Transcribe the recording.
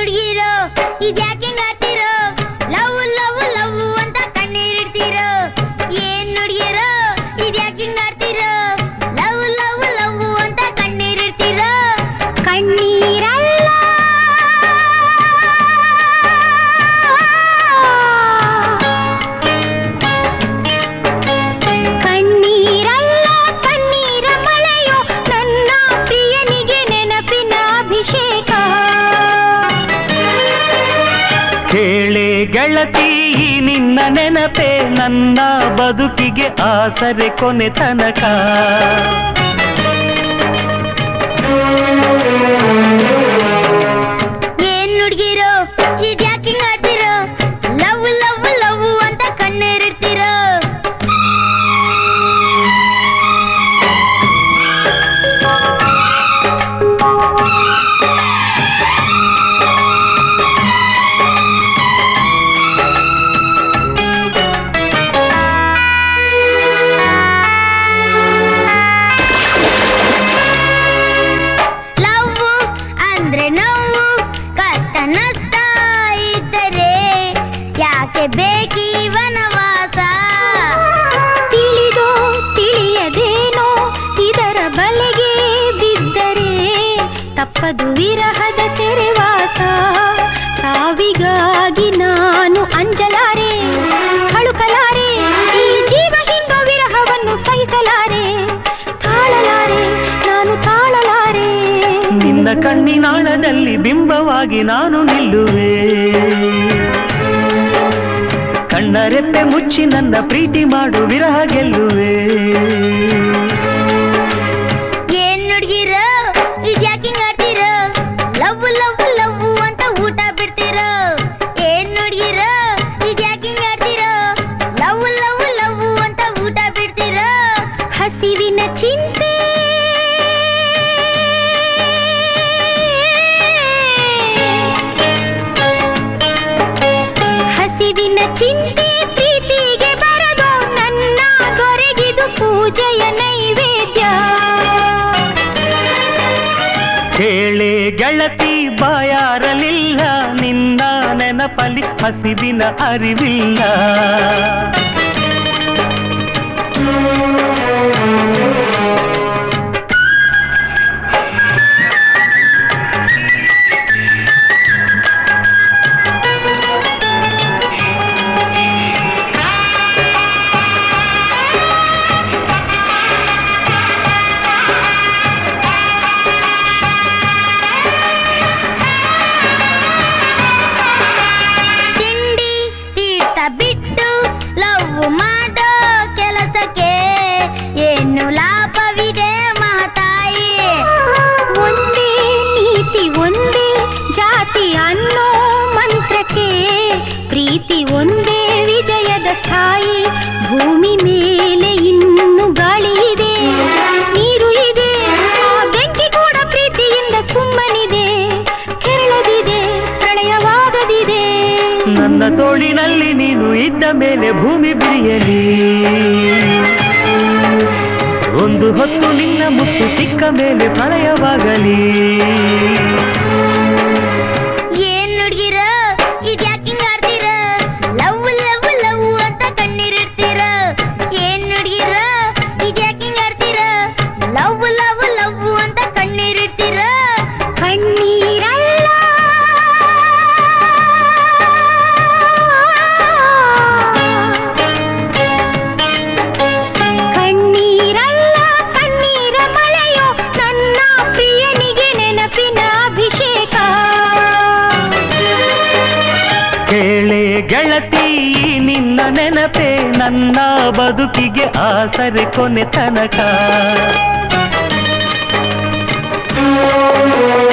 ನುಡ್ಗಿರೋ ಇದ್ಯಾಕೆ ಹಿಂಗಾಡ್ತಿರೋ love love love ಅಂತ ಕಣ್ಣೀರಿಡ್ತಿರೋ ಏನ್ ನುಡ್ಗಿರೋ ಇದ್ಯಾಕೆ ಹಿಂಗಾಡ್ತಿರೋ ಲವ್ ಲವ್ ಲವ್ ಅಂತ ಕಣ್ಣೀರಿಡ್ತಿರೋ ಕಣ್ಣೀರಲ್ಲ ಕಣ್ಣೀರಲ್ಲ ಕಣ್ಣೀರ ಮಳೆಯೋ ನನ್ನ ಪ್ರಿಯನಿಗೆ ನೆನಪಿನ ಅಭಿಷೇಕ ಕೇಳೆ ಗೆಳತಿ ಈ ನಿನ್ನ ನೆನಪೇ ನನ್ನ ಬದುಕಿಗೆ ಆಸರೆ ಕೊನೆ ತನಕ ಏನ್ ನುಡ್ಗಿರೋ ಇದ್ಯಾಕೆ ಹಿಂಗಾಡ್ತಿರೋ ಲವ್ ಲವ್ ಲವ್ ಅಂತ ಕಣ್ಣೀರಿಡ್ತಿರೋ ಲವ್ ಅಂದ್ರೆ ನೋವು ಕಷ್ಟ ನಷ್ಟ ಇದ್ದರೆ ಯಾಕೆ ಬೇಕಿ ವನವಾಸ ತಿಳಿದೋ ತಿಳಿಯದೇನೋ ಇದರ ಬಲೆಗೆ ಬಿದ್ದರೆ ತಪ್ಪದು ವಿರಹದ ಸೆರೆವಾಸ ಸಾವಿಗಾಗಿ ನಾನು ಅಂಜಲಾರೆ ಕಳುಕಲಾರೆ ಈ ಜೀವ ಹಿಂದೋ ವಿರಹವನ್ನು ಸಹಿಸಲಾರೆ ತಾಳಲಾರೆ ನಾನು ತಾಳಲಾರೆ ನಿನ್ನ ಕಣ್ಣಿನಾಳದಲ್ಲಿ ಬಿಂಬವಾಗಿ ನಾನು ನಿಲ್ಲುವೆ ಕಣ್ಣರೆಪ್ಪೆ ಮುಚ್ಚಿ ನನ್ನ ಪ್ರೀತಿ ಮಾಡು ವಿರಹ ಗೆಲ್ಲುವೆ ಏನ್ ನುಡ್ಗಿರೋ ಇದ್ಯಾಕೆ ಹಿಂಗಾಡ್ತಿರೋ ಲವ್ ಲವ್ ಲವ್ ಅಂತ ಊಟ ಬಿಡ್ತಿರೋ ಏನ್ ನುಡ್ಗಿರೋ ಇದ್ಯಾಕೆ ಹಿಂಗಾಡ್ತಿರೋ ಲವ್ ಲವ್ ಲವ್ ಅಂತ ಊಟ ಬಿಡ್ತಿರೋ ಹಸಿವಿನ ಚಿಂತೆ ಹಸಿವಿನ ಚಿಂತೆ ಪ್ರೀತಿಗೆ ಬರದು ನನ್ನ ದೊರೆಗಿದು ಪೂಜೆಯ ನೈವೇದ್ಯ ಕೇಳೆ ಗೆಳತಿ ಬಾಯಾರಲಿಲ್ಲ ನಿನ್ನ ನೆನಪಲಿ ಹಸಿವಿನ ಅರಿವಿಲ್ಲ ತಿಂಡಿ ತೀರ್ಥ ಬಿಟ್ಟು ಲವ್ ಮಾಡೋ ಕೆಲಸಕ್ಕೆ ಏನು ಲಾಭವಿದೆ ಮಹತಾಯಿ ಒಂದೇ ನೀತಿ ಒಂದೇ ಜಾತಿ ಅನ್ನೋ ಮಂತ್ರಕ್ಕೆ ಪ್ರೀತಿ ಒಂದೇ ವಿಜಯದ ಸ್ಥಾಯಿ ಭೂಮಿ ಮೇಲೆ ಇನ್ನು ಗಾಳಿ ಇದೆ ನೀರು ಇದೆ ಆ ಬೆಂಕಿ ಕೂಡ ಪ್ರೀತಿಯಿಂದ ಸುಮ್ಮನಿದೆ ಕೆರಳದಿದೆ ಪ್ರಳಯವಾಗದಿದೆ ನನ್ನ ತೋಳಿನಲ್ಲಿ ನೀನು ಇದ್ದ ಮೇಲೆ ಭೂಮಿ ಬಿರಿಯಲಿ ಒಂದು ಹೊತ್ತು ನಿನ್ನ ಮುತ್ತು ಸಿಕ್ಕ ಮೇಲೆ ಪ್ರಳಯವಾಗಲಿ ಏನ್ ನುಡ್ಗಿರ ಇದ್ಯಾಕೆ ಹಿಂಗಾಡ್ತೀರ ಲವ್ ಲವ್ ಲವ್ ಅಂತ ಕಣ್ಣೀರಿಡ್ತೀರ ಏನ್ ನುಡ್ಗಿರ ಇದ್ಯಾಕೆ ಹಿಂಗಾಡ್ತೀರ ಲವ್ ಲವ್ ಲವ್ ಅಂತ ಕಣ್ಣೀರಿಡ್ತೀರ ಕಣ್ಣೀರಲ್ಲ ಕಣ್ಣೀರಲ್ಲ ಕಣ್ಣೀರ ಮಳೆಯೋ ನನ್ನ ಪ್ರಿಯನಿಗೆ ನೆನಪಿನ ಅಭಿಷೇಕ ಕೇಳೆ ಗೆಳತಿ ನಿನ್ನ ನೆನಪೇ ನನ್ನ ಬದುಕಿಗೆ ಆಸರೆ ಕೊನೆ ತನಕ